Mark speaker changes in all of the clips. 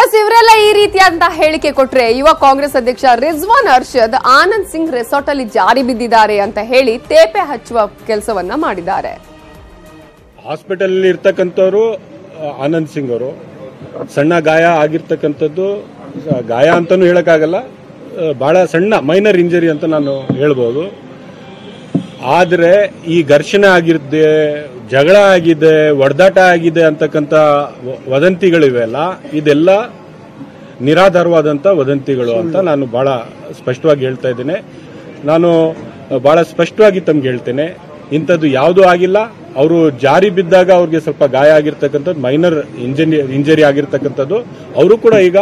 Speaker 1: S ಇವರೆಲ್ಲ ಈ ರೀತಿಯಾದಂತಹ ಹೇಳಿಕೆ ಕೊಟ್ರೆ ಯುವ ಕಾಂಗ್ರೆಸ್ ಅಧ್ಯಕ್ಷ ರಿಜ್ವಾನ್ ಅರ್ಷದ್ ಆನಂದ್ ಸಿಂಗ್ ರೆಸಾರ್ಟ್ ಅಲ್ಲಿ ಜಾರಿ ಬಿದ್ದಿದ್ದಾರೆ ಅಂತ ಹೇಳಿ ತೇಪೆ ಹಚ್ಚುವ ಕೆಲಸವನ್ನ ಮಾಡಿದ್ದಾರೆ
Speaker 2: ಹಾಸ್ಪಿಟಲ್ ಇರ್ತಕ್ಕಂಥವ್ರು ಆ, ಆನಂದ್ ಸಿಂಗ್ ಅವರು ಸಣ್ಣ ಗಾಯ ಆಗಿರ್ತಕ್ಕಂಥದ್ದು ಆ, ಗಾಯ ಅಂತಾನೂ ಹೇಳಕ್ಕಾಗಲ್ಲ ಆ, ಬಹಳ ಸಣ್ಣ ಮೈನರ್ ಇಂಜರಿ ಅಂತ ನಾನು ಹೇಳ್ಬೋದು ಆದರೆ ಈ ಘರ್ಷಣೆ ಆಗಿರುತ್ತೆ ಜಗಳ ಆಗಿದೆ ಒಡೆದಾಟ ಆಗಿದೆ ಅಂತಕ್ಕಂಥ ವ- ವದಂತಿಗಳಿವೆಲ್ಲ ಇದೆಲ್ಲ ನಿರಾಧಾರವಾದಂಥ ವದಂತಿಗಳು ಅಂತ ನಾನು ಬಹಳ ಸ್ಪಷ್ಟವಾಗಿ ಹೇಳ್ತಾ ಇದ್ದೇನೆ ನಾನು ಬಹಳ ಸ್ಪಷ್ಟವಾಗಿ ತಮ್ಗೆ ಹೇಳ್ತೇನೆ ಇಂಥದ್ದು ಯಾವುದೂ ಆಗಿಲ್ಲ ಅವರು ಜಾರಿ ಬಿದ್ದಾಗ ಅವ್ರಿಗೆ ಸ್ವಲ್ಪ ಗಾಯ ಆಗಿರ್ತಕ್ಕಂಥದ್ದು ಮೈನರ್ ಇಂಜರಿ ಇಂಜರಿ ಆಗಿರ್ತಕ್ಕಂಥದ್ದು ಅವರು ಕೂಡ ಈಗ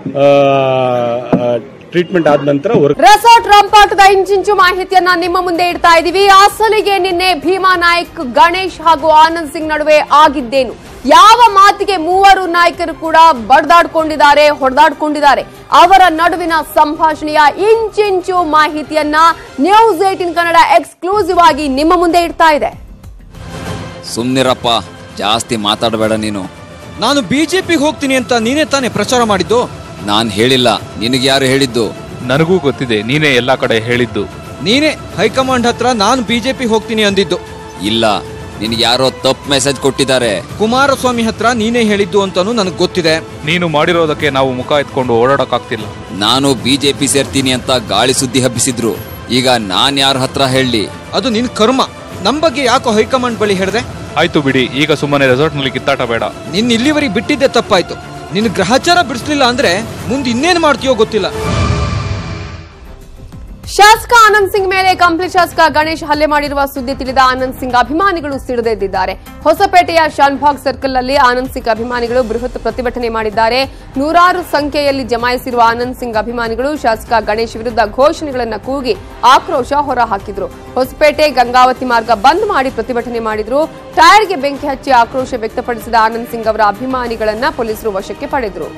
Speaker 2: ಟ್ರೀಟ್ಮೆಂಟ್ ಆದ ನಂತರ ಹೊರ
Speaker 1: ರೆಸಾರ್ಟ್ ರಂಪಾಟದ ಇಂಚಿಂಚು ಮಾಹಿತಿಯನ್ನ ನಿಮ್ಮ ಮುಂದೆ ಇಡ್ತಾ ಇದೀವಿ ಅಸಲಿಗೆ ನಿನ್ನೆ ಭೀಮಾ ನಾಯಕ್ ಗಣೇಶ್ ಹಾಗೂ ಆನಂದ್ ಸಿಂಗ್ ನಡುವೆ ಆಗಿದ್ದೇನು ಯಾವ ಮಾತಿಗೆ ಮೂವರು ನಾಯಕರು ಕೂಡ ಬಡ್ದಾಡ್ಕೊಂಡಿದ್ದಾರೆ ಹೊಡೆದಾಡ್ಕೊಂಡಿದ್ದಾರೆ ಅವರ ನಡುವಿನ ಸಂಭಾಷಣೆಯ ಇಂಚಿಂಚು ಮಾಹಿತಿಯನ್ನ ನ್ಯೂಸ್ ಏಟಿನ್ ಕನ್ನಡ ಎಕ್ಸ್ಕ್ಲೂಸಿವ್ ಆಗಿ ನಿಮ್ಮ ಮುಂದೆ ಇಡ್ತಾ ಇದೆ
Speaker 3: ಸುಮ್ನಿರಪ್ಪ ಜಾಸ್ತಿ ಮಾತಾಡಬೇಡ ನೀನು
Speaker 4: ನಾನು ಬಿಜೆಪಿಗೆ ಹೋಗ್ತೀನಿ ಅಂತ ನೀನೇ ತಾನೇ ಪ್ರಚಾರ ಮಾಡಿದ್ದು
Speaker 3: ನಾನ್ ಹೇಳಿಲ್ಲ ನಿನಗೆ ಯಾರು ಹೇಳಿದ್ದು
Speaker 5: ನನಗೂ ಗೊತ್ತಿದೆ ನೀನೇ ಎಲ್ಲಾ ಕಡೆ ಹೇಳಿದ್ದು
Speaker 4: ನೀನೇ ಹೈಕಮಾಂಡ್ ಹತ್ರ ನಾನು ಬಿಜೆಪಿ ಹೋಗ್ತೀನಿ ಅಂದಿದ್ದು
Speaker 3: ಇಲ್ಲ ನಿನಗೆ ಯಾರೋ ತಪ್ಪು ಮೆಸೇಜ್ ಕೊಟ್ಟಿದ್ದಾರೆ
Speaker 4: ಕುಮಾರಸ್ವಾಮಿ ಹತ್ರ ನೀನೇ ಹೇಳಿದ್ದು ಅಂತಾನು ನನಗೆ ಗೊತ್ತಿದೆ
Speaker 5: ನೀನು ಮಾಡಿರೋದಕ್ಕೆ ನಾವು ಮುಖ ಎತ್ಕೊಂಡು ಓಡಾಡಕ್ಕಾಗ್ತಿಲ್ಲ
Speaker 3: ನಾನು ಬಿಜೆಪಿ ಸೇರ್ತೀನಿ ಅಂತ ಗಾಳಿ ಸುದ್ದಿ ಹಬ್ಬಿಸಿದ್ರು ಈಗ ನಾನ್ ಯಾರ ಹತ್ರ ಹೇಳಿ
Speaker 4: ಅದು ನಿನ್ ಕರ್ಮ ನಮ್ ಬಗ್ಗೆ ಯಾಕೋ ಹೈಕಮಾಂಡ್ ಬಳಿ ಹೇಳಿದೆ
Speaker 5: ಆಯ್ತು ಬಿಡಿ ಈಗ ಸುಮ್ಮನೆ ರೆಸಾರ್ಟ್ನಲ್ಲಿ ಕಿತ್ತಾಟ ಬೇಡ
Speaker 4: ನಿನ್ ಇಲ್ಲಿವರೆಗೆ ಬಿಟ್ಟಿದ್ದೆ ತಪ್ಪಾಯ್ತು ನಿನ್ ಗ್ರಹಚಾರ ಬಿಡಿಸ್ಲಿಲ್ಲ ಅಂದ್ರೆ ಮುಂದೆ ಇನ್ನೇನ್ ಮಾಡ್ತೀಯೋ ಗೊತ್ತಿಲ್ಲ
Speaker 1: ಶಾಸಕ ಆನಂದ್ ಸಿಂಗ್ ಮೇಲೆ ಕಂಪ್ಲಿ ಶಾಸಕ ಗಣೇಶ್ ಹಲ್ಲೆ ಮಾಡಿರುವ ಸುದ್ದಿ ತಿಳಿದ ಆನಂದ್ ಸಿಂಗ್ ಅಭಿಮಾನಿಗಳು ಸಿಡಿದೆದ್ದಿದ್ದಾರೆ ಹೊಸಪೇಟೆಯ ಶಾನ್ಭಾಗ್ ಸರ್ಕಲ್ ನಲ್ಲಿ ಆನಂದ್ ಸಿಂಗ್ ಅಭಿಮಾನಿಗಳು ಬೃಹತ್ ಪ್ರತಿಭಟನೆ ಮಾಡಿದ್ದಾರೆ ನೂರಾರು ಸಂಖ್ಯೆಯಲ್ಲಿ ಜಮಾಯಿಸಿರುವ ಆನಂದ್ ಸಿಂಗ್ ಅಭಿಮಾನಿಗಳು ಶಾಸಕ ಗಣೇಶ್ ವಿರುದ್ಧ ಘೋಷಣೆಗಳನ್ನು ಕೂಗಿ ಆಕ್ರೋಶ ಹೊರಹಾಕಿದ್ರು ಹೊಸಪೇಟೆ ಗಂಗಾವತಿ ಮಾರ್ಗ ಬಂದ್ ಮಾಡಿ ಪ್ರತಿಭಟನೆ ಮಾಡಿದ್ರು ಟೈರ್ಗೆ ಬೆಂಕಿ ಹಚ್ಚಿ ಆಕ್ರೋಶ ವ್ಯಕ್ತಪಡಿಸಿದ ಆನಂದ್ ಸಿಂಗ್ ಅವರ ಅಭಿಮಾನಿಗಳನ್ನ ಪೊಲೀಸರು ವಶಕ್ಕೆ ಪಡೆದರು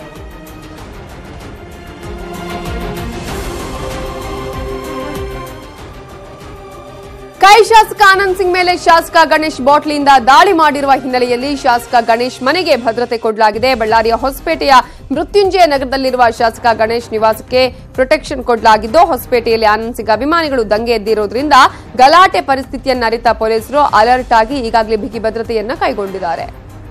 Speaker 1: ಕೈ ಶಾಸಕ ಆನಂದ್ ಸಿಂಗ್ ಮೇಲೆ ಶಾಸಕ ಗಣೇಶ್ ಬಾಟ್ಲಿಯಿಂದ ದಾಳಿ ಮಾಡಿರುವ ಹಿನ್ನೆಲೆಯಲ್ಲಿ ಶಾಸಕ ಗಣೇಶ್ ಮನೆಗೆ ಭದ್ರತೆ ಕೊಡಲಾಗಿದೆ ಬಳ್ಳಾರಿಯ ಹೊಸಪೇಟೆಯ ಮೃತ್ಯುಂಜಯ ನಗರದಲ್ಲಿರುವ ಶಾಸಕ ಗಣೇಶ್ ನಿವಾಸಕ್ಕೆ ಪ್ರೊಟೆಕ್ಷನ್ ಕೊಡಲಾಗಿದ್ದು ಹೊಸಪೇಟೆಯಲ್ಲಿ ಆನಂದ್ ಸಿಂಗ್ ಅಭಿಮಾನಿಗಳು ದಂಗೆ ಎದ್ದಿರೋದ್ರಿಂದ ಗಲಾಟೆ ಪರಿಸ್ಥಿತಿಯನ್ನು ಅರಿತ ಪೊಲೀಸರು ಅಲರ್ಟ್ ಆಗಿ ಈಗಾಗಲೇ ಬಿಗಿ ಭದ್ರತೆಯನ್ನ ಕೈಗೊಂಡಿದ್ದಾರೆ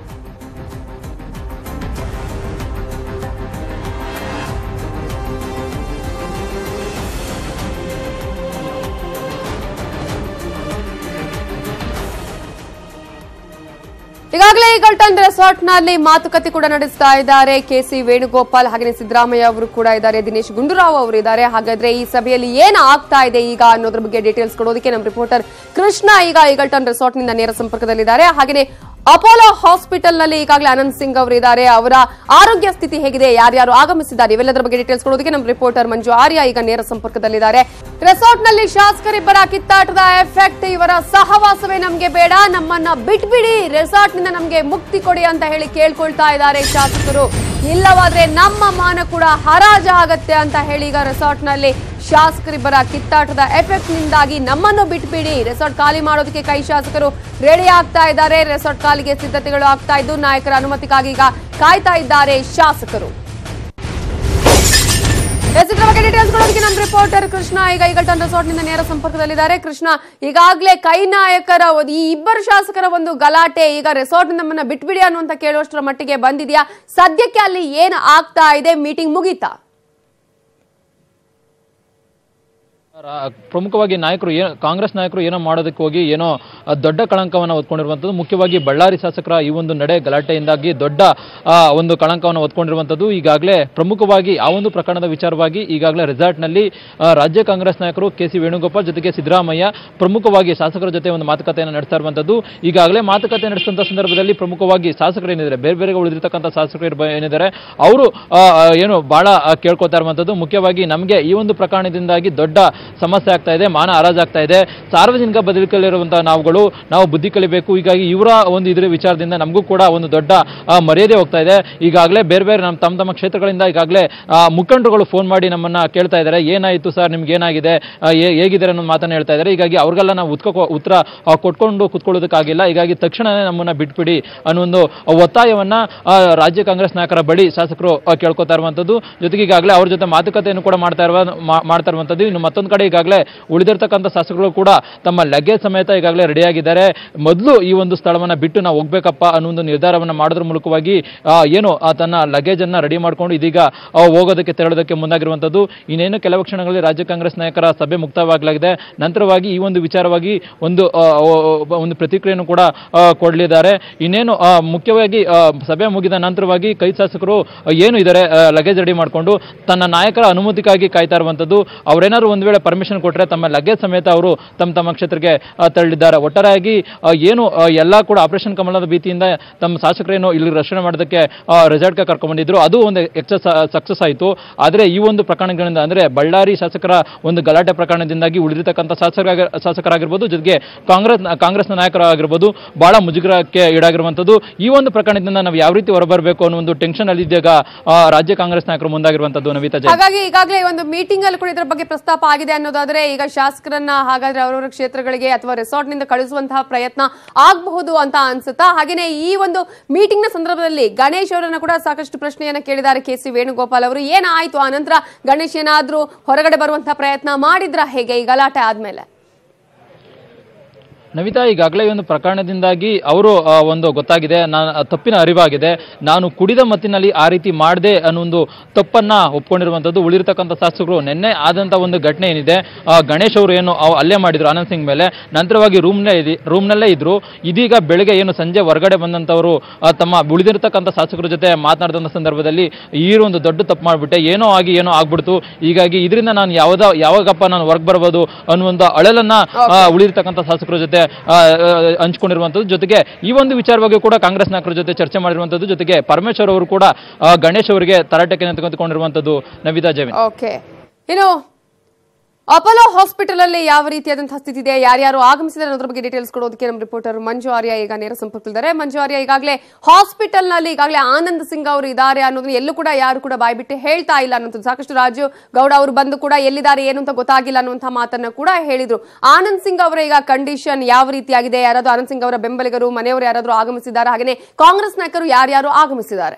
Speaker 1: ಈಗಾಗಲೇ ಈಗಲ್ಟನ್ ರೆಸಾರ್ಟ್ ನಲ್ಲಿ ಮಾತುಕತೆ ಕೂಡ ನಡೆಸ್ತಾ ಇದ್ದಾರೆ ಕೆಸಿ ವೇಣುಗೋಪಾಲ್ ಹಾಗೆ ಸಿದ್ದರಾಮಯ್ಯ ಅವರು ಕೂಡ ಇದ್ದಾರೆ ದಿನೇಶ್ ಗುಂಡೂರಾವ್ ಅವರು ಇದ್ದಾರೆ ಹಾಗಾದ್ರೆ ಈ ಸಭೆಯಲ್ಲಿ ಏನು ಆಗ್ತಾ ಇದೆ ಈಗ ಅನ್ನೋದ್ರ ಬಗ್ಗೆ ಡೀಟೇಲ್ಸ್ ಕೊಡೋದಕ್ಕೆ ನಮ್ಮ ರಿಪೋರ್ಟರ್ ಕೃಷ್ಣ ಈಗ ಈಗಲ್ಟನ್ ರೆಸಾರ್ಟ್ ನಿಂದ ನೇರ ಸಂಪರ್ಕದಲ್ಲಿದ್ದಾರೆ ಹಾಗೆಯೇ ಅಪೋಲೋ ಹಾಸ್ಪಿಟಲ್ ನಲ್ಲಿ ಈಗಾಗಲೇ ಅನಂತ್ ಸಿಂಗ್ ಅವರು ಇದ್ದಾರೆ ಅವರ ಆರೋಗ್ಯ ಸ್ಥಿತಿ ಹೇಗಿದೆ ಯಾರ್ಯಾರು ಆಗಮಿಸಿದ್ದಾರೆ ಇವೆಲ್ಲದರ ಬಗ್ಗೆ ಡೀಟೇಲ್ಸ್ ಕೊಡೋದಕ್ಕೆ ನಮ್ಮ ರಿಪೋರ್ಟರ್ ಮಂಜು ಆರ್ಯ ಈಗ ನೇರ ಸಂಪರ್ಕದಲ್ಲಿದ್ದಾರೆ ರೆಸಾರ್ಟ್ ನಲ್ಲಿ ಶಾಸಕರಿಬ್ಬರ ಕಿತ್ತಾಟದ ಎಫೆಕ್ಟ್ ಇವರ ಸಹವಾಸವೇ ನಮ್ಗೆ ಬೇಡ ನಮ್ಮನ್ನ ಬಿಟ್ಬಿಡಿ ರೆಸಾರ್ಟ್ ನಿಂದ ನಮ್ಗೆ ಮುಕ್ತಿ ಕೊಡಿ ಅಂತ ಹೇಳಿ ಕೇಳ್ಕೊಳ್ತಾ ಇದ್ದಾರೆ ಶಾಸಕರು ಇಲ್ಲವಾದ್ರೆ ನಮ್ಮ ಮಾನ ಕೂಡ ಹರಾಜು ಆಗತ್ತೆ ಅಂತ ಹೇಳಿ ಈಗ ರೆಸಾರ್ಟ್ ನಲ್ಲಿ ಶಾಸಕರಿಬ್ಬರ ಕಿತ್ತಾಟದ ಎಫೆಕ್ಟ್ ನಿಂದಾಗಿ ನಮ್ಮನ್ನು ಬಿಟ್ಬಿಡಿ ರೆಸಾರ್ಟ್ ಖಾಲಿ ಮಾಡೋದಕ್ಕೆ ಕೈ ಶಾಸಕರು ರೆಡಿ ಆಗ್ತಾ ಇದ್ದಾರೆ ರೆಸಾರ್ಟ್ ಖಾಲಿಗೆ ಸಿದ್ಧತೆಗಳು ಆಗ್ತಾ ಇದ್ದು ನಾಯಕರ ಅನುಮತಿಗಾಗಿ ಈಗ ಕಾಯ್ತಾ ಇದ್ದಾರೆ ಶಾಸಕರು ಎಸ್ ಇದ್ರ ಬಗ್ಗೆ ಡೀಟೇಲ್ಸ್ ಕೊಡೋದಕ್ಕೆ ನಮ್ಮ ರಿಪೋರ್ಟರ್ ಕೃಷ್ಣ ಈಗ ಈಗಲ್ಟನ್ ರೆಸಾರ್ಟ್ ನಿಂದ ನೇರ ಸಂಪರ್ಕದಲ್ಲಿದ್ದಾರೆ ಕೃಷ್ಣ ಈಗಾಗಲೇ ಕೈ ನಾಯಕರ ಒಂದು- ಈ ಇಬ್ಬರು ಶಾಸಕರ ಒಂದು ಗಲಾಟೆ ಈಗ ರೆಸಾರ್ಟ್ ನಮ್ಮನ್ನ ಬಿಟ್ಬಿಡಿ ಅನ್ನುವಂತ ಕೇಳುವಷ್ಟರ ಮಟ್ಟಿಗೆ ಬಂದಿದ್ಯಾ ಸದ್ಯಕ್ಕೆ ಅಲ್ಲಿ ಏನು ಆಗ್ತಾ ಇದೆ ಮೀಟಿಂಗ್ ಮುಗೀತಾ
Speaker 6: ರಾ- ಪ್ರಮುಖವಾಗಿ ನಾಯಕರು ಏನು ಕಾಂಗ್ರೆಸ್ ನಾಯಕರು ಏನೋ ಮಾಡೋದಕ್ಕೆ ಹೋಗಿ ಏನೋ ಆ, ದೊಡ್ಡ ಕಳಂಕವನ್ನು ಹೊತ್ಕೊಂಡಿರುವಂಥದ್ದು ಮುಖ್ಯವಾಗಿ ಬಳ್ಳಾರಿ ಶಾಸಕರ ಈ ಒಂದು ನಡೆ ಗಲಾಟೆಯಿಂದಾಗಿ ದೊಡ್ಡ ಆ, ಒಂದು ಕಳಂಕವನ್ನು ಹೊತ್ಕೊಂಡಿರುವಂಥದ್ದು ಈಗಾಗಲೇ ಪ್ರಮುಖವಾಗಿ ಆ ಒಂದು ಪ್ರಕರಣದ ವಿಚಾರವಾಗಿ ಈಗಾಗಲೇ ರೆಸಾರ್ಟ್ನಲ್ಲಿ ಆ, ರಾಜ್ಯ ಕಾಂಗ್ರೆಸ್ ನಾಯಕರು ಕೆ ಸಿ ವೇಣುಗೋಪಾಲ್ ಜೊತೆಗೆ ಸಿದ್ದರಾಮಯ್ಯ ಪ್ರಮುಖವಾಗಿ ಶಾಸಕರ ಜೊತೆ ಒಂದು ಮಾತುಕತೆಯನ್ನು ನಡೆಸ್ತಾ ಇರುವಂಥದ್ದು ಈಗಾಗಲೇ ಮಾತುಕತೆ ನಡೆಸಿದಂಥ ಸಂದರ್ಭದಲ್ಲಿ ಪ್ರಮುಖವಾಗಿ ಶಾಸಕರು ಏನಿದ್ದಾರೆ ಬೇರೆ ಬೇರೆ ಉಳಿದಿರ್ತಕ್ಕಂಥ ಶಾಸಕರು ಇರ್ಬ- ಏನಿದ್ದಾರೆ ಅವರು ಆ, ಆ, ಏನು ಬಹಳ ಆ, ಕೇಳ್ಕೊತಾ ಇರುವಂಥದ್ದು ಮುಖ್ಯವಾಗಿ ನಮಗೆ ಈ ಒಂದು ಪ್ರಕರಣದಿಂದಾಗಿ ದೊಡ್ಡ ಸಮಸ್ಯೆ ಆಗ್ತಾ ಇದೆ ಮಾನ ಹರಾಜಾಗ್ತಾ ಇದೆ ಸಾರ್ವಜನಿಕ ಬದುಕಲ್ಲಿರುವಂತಹ ನಾವುಗಳು ನಾವು ಬುದ್ಧಿ ಕಲಿಬೇಕು ಹೀಗಾಗಿ ಇವರ ಒಂದು ಇದ್ರ ವಿಚಾರದಿಂದ ನಮಗೂ ಕೂಡ ಒಂದು ದೊಡ್ಡ ಆ, ಮರ್ಯಾದೆ ಹೋಗ್ತಾ ಇದೆ ಈಗಾಗಲೇ ಬೇರೆ ಬೇರೆ ನಮ್ಮ ತಮ್ಮ ತಮ್ಮ ಕ್ಷೇತ್ರಗಳಿಂದ ಈಗಾಗಲೇ ಆ, ಮುಖಂಡರುಗಳು ಫೋನ್ ಮಾಡಿ ನಮ್ಮನ್ನ ಕೇಳ್ತಾ ಇದ್ದಾರೆ ಏನಾಯಿತು ಸರ್ ನಿಮ್ಗೆ ಏನಾಗಿದೆ ಆ, ಹೇ- ಹೇಗಿದ್ದಾರೆ ಅನ್ನೋ ಮಾತನ್ನ ಹೇಳ್ತಾ ಇದ್ದಾರೆ ಹೀಗಾಗಿ ಅವ್ರಿಗೆಲ್ಲ ನಾವು ಉತ್ಕ ಉತ್ತರ ಆ, ಕೊಟ್ಕೊಂಡು ಕುತ್ಕೊಳ್ಳೋದಕ್ಕಾಗಿಲ್ಲ ಹೀಗಾಗಿ ತಕ್ಷಣನೇ ನಮ್ಮನ್ನ ಬಿಟ್ಬಿಡಿ ಅನ್ನೋ ಒಂದು ಒತ್ತಾಯವನ್ನ ಆ, ರಾಜ್ಯ ಕಾಂಗ್ರೆಸ್ ನಾಯಕರ ಬಳಿ ಶಾಸಕರು ಆ, ಕೇಳ್ಕೊತಾ ಇರುವಂತದ್ದು ಜೊತೆಗೆ ಈಗಾಗಲೇ ಅವ್ರ ಜೊತೆ ಮಾತುಕತೆಯನ್ನು ಕೂಡ ಮಾಡ್ತಾ ಇರುವ ಮಾ- ಮಾಡ್ತಾ ಇರುವಂತದ್ದು ಇನ್ನು ಮತ್ತೊಂದು ಕಡೆ ಈಗಾಗಲೇ ಉಳಿದಿರ್ತಕ್ಕಂಥ ಶಾಸಕರು ಕೂಡ ತಮ್ಮ ಲಗೇಜ್ ಸಮೇತ ಈಗಾಗಲೇ ರೆಡಿಯಾಗಿದ್ದಾರೆ ಮೊದಲು ಈ ಒಂದು ಸ್ಥಳವನ್ನ ಬಿಟ್ಟು ನಾವು ಹೋಗ್ಬೇಕಪ್ಪ ಅನ್ನೋ ಒಂದು ನಿರ್ಧಾರವನ್ನ ಮಾಡೋದ್ರ ಮೂಲಕವಾಗಿ ಆ, ಏನು ಆ, ತನ್ನ ಲಗೇಜ್ ಅನ್ನ ರೆಡಿ ಮಾಡ್ಕೊಂಡು ಇದೀಗ ಆ, ಹೋಗೋದಕ್ಕೆ ತೆರಳೋದಕ್ಕೆ ಮುಂದಾಗಿರುವಂತದ್ದು ಇನ್ನೇನು ಕೆಲವು ಕ್ಷಣಗಳಲ್ಲಿ ರಾಜ್ಯ ಕಾಂಗ್ರೆಸ್ ನಾಯಕರ ಸಭೆ ಮುಕ್ತವಾಗಲಾಗಿದೆ ನಂತರವಾಗಿ ಈ ಒಂದು ವಿಚಾರವಾಗಿ ಒಂದು ಆ, ಆ, ಒಂದು ಪ್ರತಿಕ್ರಿಯೆಯನ್ನು ಕೂಡ ಆ, ಕೊಡಲಿದ್ದಾರೆ ಇನ್ನೇನು ಆ, ಮುಖ್ಯವಾಗಿ ಆ, ಸಭೆ ಮುಗಿದ ನಂತರವಾಗಿ ಕೈ ಶಾಸಕರು ಆ, ಏನು ಇದ್ದಾರೆ ಲಗೇಜ್ ರೆಡಿ ಮಾಡಿಕೊಂಡು ತನ್ನ ನಾಯಕರ ಅನುಮತಿಗಾಗಿ ಕಾಯ್ತಾ ಇರುವಂತದ್ದು ಅವರೇನಾದ್ರು ಒಂದು ವೇಳೆ ಪರ್ಮಿಷನ್ ಕೊಟ್ಟರೆ ತಮ್ಮ ಲಗೇಜ್ ಸಮೇತ ಅವರು ತಮ್ಮ ತಮ್ಮ ಕ್ಷೇತ್ರಕ್ಕೆ ಆ, ತೆರಳಿದ್ದಾರೆ ಒಟ್ಟಾರೆಯಾಗಿ ಆ, ಏನು ಆ, ಎಲ್ಲ ಕೂಡ ಆಪರೇಷನ್ ಕಮಲದ ಭೀತಿಯಿಂದ ತಮ್ಮ ಶಾಸಕರೇನು ಇಲ್ಲಿ ರಕ್ಷಣೆ ಮಾಡೋದಕ್ಕೆ ರೆಸಾರ್ಟ್ಗೆ ಕರ್ಕೊಂಡ್ಬಂದಿದ್ರು ಅದು ಒಂದು ಎಕ್ಸಸ್ ಸಕ್ಸಸ್ ಆಯಿತು ಆದರೆ ಈ ಒಂದು ಪ್ರಕರಣಗಳಿಂದ ಅಂದ್ರೆ ಬಳ್ಳಾರಿ ಶಾಸಕರ ಒಂದು ಗಲಾಟೆ ಪ್ರಕರಣದಿಂದಾಗಿ ಉಳಿದಿರ್ತಕ್ಕಂಥ ಶಾಸಕ ಶಾಸಕರಾಗಿರ್ಬೋದು ಜೊತೆಗೆ ಕಾಂಗ್ರೆಸ್ ಕಾಂಗ್ರೆಸ್ನ ನಾಯಕರಾಗಿರ್ಬೋದು ಬಹಳ ಮುಜುಗರಕ್ಕೆ ಈಡಾಗಿರುವಂಥದ್ದು ಈ ಒಂದು ಪ್ರಕರಣದಿಂದ ನಾವು ಯಾವ ರೀತಿ ಹೊರಬರಬೇಕು ಅನ್ನೋ ಒಂದು ಟೆನ್ಷನ್ ಅಲ್ಲಿ ಇದೀಗ ಆ, ರಾಜ್ಯ ಕಾಂಗ್ರೆಸ್ ನಾಯಕರು ಮುಂದಾಗಿರುವಂಥದ್ದು ನವಿತಾ ಜೈನ್
Speaker 1: ಹಾಗಾಗಿ ಈಗಾಗಲೇ ಈ ಒಂದು ಮೀಟಿಂಗ್ ಅಲ್ಲಿ ಕೂಡ ಇದರ ಬಗ್ಗೆ ಪ್ರಸ್ತಾಪ ಆಗಿದೆ ಅನ್ನೋದಾದ್ರೆ ಈಗ ಶಾಸಕರನ್ನ ಹಾಗಾದ್ರೆ ಅವರವರ ಕ್ಷೇತ್ರಗಳಿಗೆ ಅಥವಾ ರೆಸಾರ್ಟ್ ನಿಂದ ಕಳಿಸುವಂತಹ ಪ್ರಯತ್ನ ಆಗಬಹುದು ಅಂತ ಅನ್ಸುತ್ತಾ ಹಾಗೇನೆ ಈ ಒಂದು ಮೀಟಿಂಗ್ ನ ಸಂದರ್ಭದಲ್ಲಿ ಗಣೇಶ್ ಅವರನ್ನ ಕೂಡ ಸಾಕಷ್ಟು ಪ್ರಶ್ನೆಯನ್ನ ಕೇಳಿದ್ದಾರೆ ಕೆ ಸಿ ವೇಣುಗೋಪಾಲ್ ಅವರು ಏನಾಯ್ತು ಆ ನಂತರ ಗಣೇಶ್ ಏನಾದ್ರೂ ಹೊರಗಡೆ ಬರುವಂತಹ ಪ್ರಯತ್ನ ಮಾಡಿದ್ರ ಹೇಗೆ ಈ ಗಲಾಟೆ ಆದ್ಮೇಲೆ
Speaker 6: ನವಿತಾ ಈಗಾಗಲೇ ಈ ಒಂದು ಪ್ರಕರಣದಿಂದಾಗಿ ಅವರು ಆ, ಒಂದು ಗೊತ್ತಾಗಿದೆ ನಾನು ತಪ್ಪಿನ ಅರಿವಾಗಿದೆ ನಾನು ಕುಡಿದ ಮತ್ತಿನಲ್ಲಿ ಆ ರೀತಿ ಮಾಡದೆ ಅನ್ನೋ ಒಂದು ತಪ್ಪನ್ನ ಒಪ್ಕೊಂಡಿರುವಂಥದ್ದು ಉಳಿರ್ತಕ್ಕಂಥ ಶಾಸಕರು ನಿನ್ನೆ ಆದಂಥ ಒಂದು ಘಟನೆ ಏನಿದೆ ಆ, ಗಣೇಶ್ ಅವರು ಏನು ಅವ್ ಅಲ್ಲೇ ಮಾಡಿದ್ರು ಆನಂದ್ ಸಿಂಗ್ ಮೇಲೆ ನಂತರವಾಗಿ ರೂಮ್ನೇ ಇದಿ ರೂಮ್ನಲ್ಲೇ ಇದ್ರು ಇದೀಗ ಬೆಳಗ್ಗೆ ಏನು ಸಂಜೆ ಹೊರಗಡೆ ಬಂದಂಥವರು ಆ, ತಮ್ಮ ಉಳಿದಿರ್ತಕ್ಕಂಥ ಶಾಸಕರ ಜೊತೆ ಮಾತನಾಡಿದಂಥ ಸಂದರ್ಭದಲ್ಲಿ ಈ ಒಂದು ದೊಡ್ಡ ತಪ್ಪು ಮಾಡಿಬಿಟ್ಟೆ ಏನೋ ಆಗಿ ಏನೋ ಆಗ್ಬಿಡ್ತು ಹೀಗಾಗಿ ಇದರಿಂದ ನಾನು ಯಾವ್ದ ಯಾವಾಗಪ್ಪ ನಾನು ಹೊರಗೆ ಬರ್ಬೋದು ಅನ್ನುವಂಥ ಅಳಲನ್ನ ಆ, ಉಳಿದಿರ್ತಕ್ಕಂಥ ಶಾಸಕರ ಜೊತೆ ಆ, ಆ, ಹಂಚ್ಕೊಂಡಿರುವಂಥದ್ದು ಜೊತೆಗೆ ಈ ಒಂದು ವಿಚಾರವಾಗಿ ಕೂಡ ಕಾಂಗ್ರೆಸ್ ನಾಯಕರ ಜೊತೆ ಚರ್ಚೆ ಮಾಡಿರುವಂಥದ್ದು ಜೊತೆಗೆ ಪರಮೇಶ್ವರ್ ಅವರು ಕೂಡ ಆ, ಗಣೇಶ್ ಅವರಿಗೆ ತರಾಟೆಗೆ ನಿಂತುಕೊಂಡಿರುವಂಥದ್ದು ನವಿತಾ ಜಮೀನ್
Speaker 1: ಓಕೆ ಇನ್ನು ಅಪೋಲೋ ಹಾಸ್ಪಿಟಲ್ ಅಲ್ಲಿ ಯಾವ ರೀತಿಯಾದಂತಹ ಸ್ಥಿತಿ ಇದೆ ಯಾರ್ಯಾರು ಆಗಮಿಸಿದ್ದಾರೆ ಅನ್ನೋದ್ರ ಬಗ್ಗೆ ಡೀಟೇಲ್ಸ್ ಕೊಡೋದಕ್ಕೆ ನಮ್ಮ ರಿಪೋರ್ಟರ್ ಮಂಜು ಆರ್ಯ ಈಗ ನೇರ ಸಂಪರ್ಕದಲ್ಲಿದ್ದಾರೆ ಮಂಜು ಆರ್ಯ ಈಗಾಗಲೇ ಹಾಸ್ಪಿಟಲ್ ನಲ್ಲಿ ಈಗಾಗಲೇ ಆನಂದ್ ಸಿಂಗ್ ಅವರು ಇದ್ದಾರೆ ಅನ್ನೋದನ್ನ ಎಲ್ಲೂ ಕೂಡ ಯಾರು ಕೂಡ ಬಾಯ್ಬಿಟ್ಟು ಹೇಳ್ತಾ ಇಲ್ಲ ಅನ್ನೋದು ಸಾಕಷ್ಟು ರಾಜು ಗೌಡ ಅವರು ಬಂದು ಕೂಡ ಎಲ್ಲಿದ್ದಾರೆ ಏನು ಅಂತ ಗೊತ್ತಾಗಿಲ್ಲ ಅನ್ನುವಂತಹ ಮಾತನ್ನ ಕೂಡ ಹೇಳಿದ್ರು ಆನಂದ್ ಸಿಂಗ್ ಅವರ ಈಗ ಕಂಡೀಷನ್ ಯಾವ ರೀತಿಯಾಗಿದೆ ಯಾರಾದ್ರೂ ಆನಂದ್ ಸಿಂಗ್ ಅವರ ಬೆಂಬಲಿಗರು ಮನೆಯವರು ಯಾರಾದ್ರೂ ಆಗಮಿಸಿದ್ದಾರೆ ಹಾಗೆಯೇ ಕಾಂಗ್ರೆಸ್ ನಾಯಕರು ಯಾರ್ಯಾರು ಆಗಮಿಸಿದ್ದಾರೆ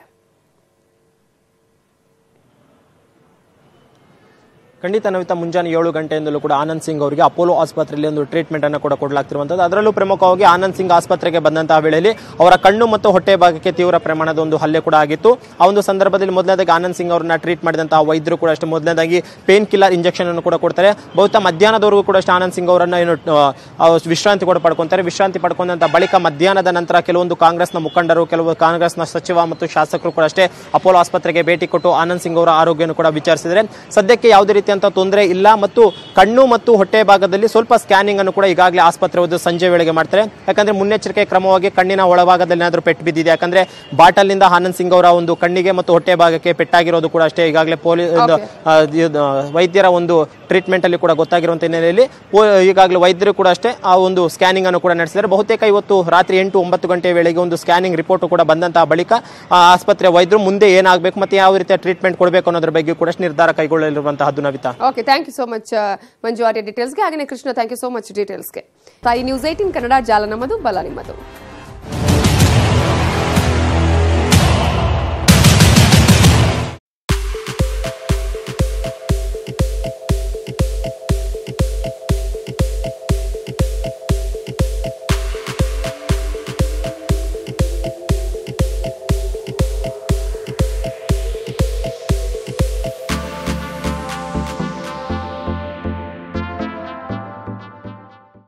Speaker 7: ಖಂಡಿತ ನವಿತಾ ಮುಂಜಾನೆ ಏಳು ಗಂಟೆಯಿಂದಲೂ ಕೂಡ ಆನಂದ್ ಸಿಂಗ್ ಅವರಿಗೆ ಅಪೋಲೋ ಆಸ್ಪತ್ರೆಯಲ್ಲಿ ಒಂದು ಟ್ರೀಟ್ಮೆಂಟ್ ಅನ್ನು ಕೂಡ ಕೊಡಲಾಗ್ತಿರುವಂಥದ್ದು ಅದರಲ್ಲೂ ಪ್ರಮುಖವಾಗಿ ಆನಂದ್ ಸಿಂಗ್ ಆಸ್ಪತ್ರೆಗೆ ಬಂದಂತಹ ವೇಳೆಯಲ್ಲಿ ಅವರ ಕಣ್ಣು ಮತ್ತು ಹೊಟ್ಟೆ ಭಾಗಕ್ಕೆ ತೀವ್ರ ಪ್ರಮಾಣದ ಒಂದು ಹಲ್ಲೆ ಕೂಡ ಆಗಿತ್ತು ಆ ಒಂದು ಸಂದರ್ಭದಲ್ಲಿ ಮೊದಲನೇದಾಗಿ ಆನಂದ್ ಸಿಂಗ್ ಅವರನ್ನ ಟ್ರೀಟ್ ಮಾಡಿದಂತಹ ವೈದ್ಯರು ಕೂಡ ಅಷ್ಟೇ ಮೊದಲನೇದಾಗಿ ಪೇನ್ ಕಿಲ್ಲರ್ ಇಂಜೆಕ್ಷನ್ ಅನ್ನು ಕೂಡ ಕೊಡ್ತಾರೆ ಬಹುತಃ ಮಧ್ಯಾಹ್ನದವರೆಗೂ ಕೂಡ ಅಷ್ಟೇ ಆನಂದ್ ಸಿಂಗ್ ಅವರನ್ನ ಏನು ಆ, ಆ, ವಿಶ್ರಾಂತಿ ಕೂಡ ಪಡ್ಕೊಂತಾರೆ ವಿಶ್ರಾಂತಿ ಪಡ್ಕೊಂಡಂತ ಬಳಿಕ ಮಧ್ಯಾಹ್ನದ ನಂತರ ಕೆಲವೊಂದು ಕಾಂಗ್ರೆಸ್ನ ಮುಖಂಡರು ಕೆಲವು ಕಾಂಗ್ರೆಸ್ನ ಸಚಿವ ಮತ್ತು ಶಾಸಕರು ಕೂಡ ಅಷ್ಟೇ ಅಪೋಲೋ ಆಸ್ಪತ್ರೆಗೆ ಭೇಟಿ ಕೊಟ್ಟು ಆನಂದ್ ಸಿಂಗ್ ಅವರ ಆರೋಗ್ಯವನ್ನು ಕೂಡ ವಿಚಾರಿಸಿದರೆ ಸದ್ಯಕ್ಕೆ ಯಾವುದೇ ರೀತಿಯಂತ ತೊಂದರೆ ಇಲ್ಲ ಮತ್ತು ಕಣ್ಣು ಮತ್ತು ಹೊಟ್ಟೆ ಭಾಗದಲ್ಲಿ ಸ್ವಲ್ಪ ಸ್ಕ್ಯಾನಿಂಗ್ ಅನ್ನು ಕೂಡ ಈಗಾಗಲೇ ಆಸ್ಪತ್ರೆ ಹೋದ್ದು ಸಂಜೆ ವೇಳೆಗೆ ಮಾಡ್ತಾರೆ ಯಾಕಂದ್ರೆ ಮುನ್ನೆಚ್ಚರಿಕೆ ಕ್ರಮವಾಗಿ ಕಣ್ಣಿನ ಒಳಭಾಗದಲ್ಲಿ ಏನಾದರೂ ಪೆಟ್ಟು ಬಿದ್ದಿದೆ ಯಾಕಂದ್ರೆ ಬಾಟಲ್ನಿಂದ ಆನಂದ್ ಸಿಂಗ್ ಅವರ ಒಂದು ಕಣ್ಣಿಗೆ ಮತ್ತು ಹೊಟ್ಟೆ ಭಾಗಕ್ಕೆ ಪೆಟ್ಟಾಗಿರೋದು ಕೂಡ ಅಷ್ಟೇ ಈಗಾಗಲೇ ಪೊಲೀಸ್ ವೈದ್ಯರ ಒಂದು ಟ್ರೀಟ್ಮೆಂಟ್ ಅಲ್ಲಿ ಕೂಡ ಗೊತ್ತಾಗಿರುವಂತ ಹಿನ್ನೆಲೆಯಲ್ಲಿ ಪೋ- ಈಗಾಗಲೇ ವೈದ್ಯರು ಕೂಡ ಅಷ್ಟೇ ಆ ಒಂದು ಸ್ಕ್ಯಾನಿಂಗ್ ಅನ್ನು ಕೂಡ ನಡೆಸಿದ್ದಾರೆ ಬಹುತೇಕ ಇವತ್ತು ರಾತ್ರಿ ಎಂಟು ಒಂಬತ್ತು ಗಂಟೆ ವೇಳೆಗೆ ಒಂದು ಸ್ಕ್ಯಾನಿಂಗ್ ರಿಪೋರ್ಟ್ ಕೂಡ ಬಂದಂತಹ ಬಳಿಕ ಆ ಆಸ್ಪತ್ರೆ ವೈದ್ಯರು ಮುಂದೆ ಏನಾಗಬೇಕು ಮತ್ತೆ ಯಾವ ರೀತಿಯ ಟ್ರೀಟ್ಮೆಂಟ್ ಕೊಡಬೇಕು ಅನ್ನೋದ್ರ ಬಗ್ಗೆ ಕೂಡ ಅಷ್ಟೇ ನಿರ್ಧಾರ ಕೈಗೊಳ್ಳಲಿರುವಂತಹದ್ದು Navita
Speaker 1: okay thank you so much Manju Arya ಡೀಟೇಲ್ಸ್ಗೆ ಹಾಗೆ Krishna thank you so much ಡೀಟೇಲ್ಸ್ಗೆ ತಾಯಿ ನ್ಯೂಸ್ ಏಟಿನ್ ಕನ್ನಡ ಜಾಲ ನಮ್ಮದು ಬಲ ನಿಮ್ಮದು